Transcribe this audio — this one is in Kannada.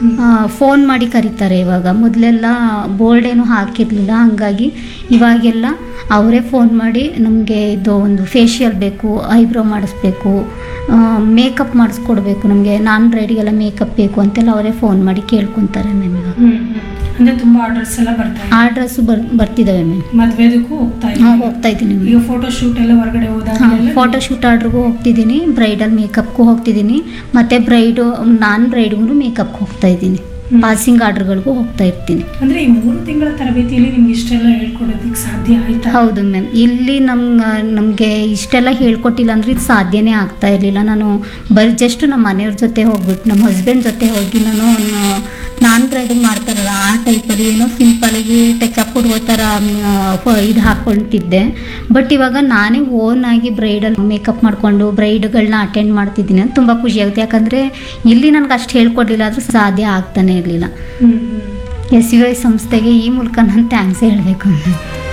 ಫೋನ್ ಮಾಡಿ ಕರೀತಾರೆ ಇವಾಗ ಮೊದಲೆಲ್ಲ ಬೋರ್ಡ್ ಏನು ಹಾಕಿರಲಿಲ್ಲ ಹಾಗಾಗಿ ಇವಾಗೆಲ್ಲ ಅವರೇ ಫೋನ್ ಮಾಡಿ ನಮಗೆ ಇದು ಒಂದು ಫೇಶಿಯಲ್ ಬೇಕು ಐಬ್ರೋ ಮಾಡಿಸ್ಬೇಕು ಮೇಕಪ್ ಮಾಡಿಸ್ಕೊಡ್ಬೇಕು ನಮಗೆ ನಾನ್ ಬ್ರೈಡ್ಗೆಲ್ಲ ಮೇಕಪ್ ಬೇಕು ಅಂತೆಲ್ಲ ಅವರೇ ಫೋನ್ ಮಾಡಿ ಕೇಳ್ಕೊತಾರೆ ಮ್ಯಾಮ್ ಇವಾಗ ಹ್ಮ್ ಹ್ಮ್. ಅಂದ್ರೆ ತುಂಬಾ ಆರ್ಡರ್ಸ್ ಎಲ್ಲ ಬರ್ತಾ ಇದೆ ಆರ್ಡ್ರಸ್ಸು ಬರ್ ಬರ್ತಿದ್ದಾವೆ ಮ್ಯಾಮ್ ಮದ್ವೆದಕ್ಕೂ ಹೋಗ್ತಾ ಹಾಂ ಇದ್ದೀವಿ ಹೋಗ್ತಾ ಇದ್ದೀನಿ ಈಗ ಫೋಟೋ ಶೂಟ್ ಎಲ್ಲ ಹೊರಗಡೆ ಹಾಂ ಹೋದಾಗ ಫೋಟೋ ಶೂಟ್ ಆರ್ಡ್ರಿಗೂ ಹೋಗ್ತಿದ್ದೀನಿ ಬ್ರೈಡಲ್ ಮೇಕಪ್ಗೂ ಹೋಗ್ತಿದ್ದೀನಿ ಮತ್ತು ಬ್ರೈಡು ನಾನ್ ಬ್ರೈಡ್ಗೂ ಮೇಕಪ್ಗೆ ಹೋಗ್ತಾ ಇದ್ದೀನಿ ಹ್ಮ್. ಪಾಸಿಂಗ್ ಆರ್ಡ್ರ್ಗಳಿಗೂ ಹೋಗ್ತಾ ಇರ್ತೀನಿ ಅಂದ್ರೆ ಈ ಮೂರು ತಿಂಗಳ ತರಬೇತಿಯಲ್ಲಿ ನಿಮ್ಗೆ ಇಷ್ಟೆಲ್ಲ ಹೇಳ್ಕೊಡೋದಕ್ಕೆ ಸಾಧ್ಯ ಆಯ್ತಾ ಹೌದು ಮ್ಯಾಮ್ ಇಲ್ಲಿ ನಮ್ಮ ನಮಗೆ ಇಷ್ಟೆಲ್ಲ ಹೇಳ್ಕೊಟ್ಟಿಲ್ಲ ಅಂದರೆ ಇದು ಸಾಧ್ಯನೇ ಆಗ್ತಾ ಇರಲಿಲ್ಲ ನಾನು ಬರೀ ಜಸ್ಟ್ ನಮ್ಮ ಮನೆಯವ್ರ ಜೊತೆ ಹೋಗ್ಬಿಟ್ಟು ನಮ್ಮ ಹಸ್ಬೆಂಡ್ ಜೊತೆ ಹೋಗಿ ನಾನು ನಾನ್ ಬ್ರೈಡಿಂಗ್ ಮಾಡ್ತಾರಲ್ಲ ಆ ಟೈಪಲ್ಲಿ ಏನೋ ಸಿಂಪಲಾಗಿ ಟೆಚಪ್ ಕೊಡುವ ಥರ ಇದು ಹಾಕ್ಕೊಳ್ತಿದ್ದೆ ಬಟ್ ಇವಾಗ ನಾನೇ ಓನ್ ಆಗಿ ಬ್ರೈಡಲ್ ಮೇಕಪ್ ಮಾಡಿಕೊಂಡು ಬ್ರೈಡ್ಗಳನ್ನ ಅಟೆಂಡ್ ಮಾಡ್ತಿದ್ದೀನಿ ಅಂತ ತುಂಬ ಖುಷಿ ಆಗುತ್ತೆ ಯಾಕಂದರೆ ಇಲ್ಲಿ ನನಗೆ ಅಷ್ಟು ಹೇಳ್ಕೊಡ್ಲಿಲ್ಲ ಆದರೂ ಸಾಧ್ಯ ಆಗ್ತಾನೆ ಇರಲಿಲ್ಲ ಹ್ಮ್ ಹ್ಮ್ ಎಸ್ ಯು ಐ ಸಂಸ್ಥೆಗೆ ಈ ಮೂಲಕ ನಾನು ಥ್ಯಾಂಕ್ಸ್ ಹೇಳಬೇಕು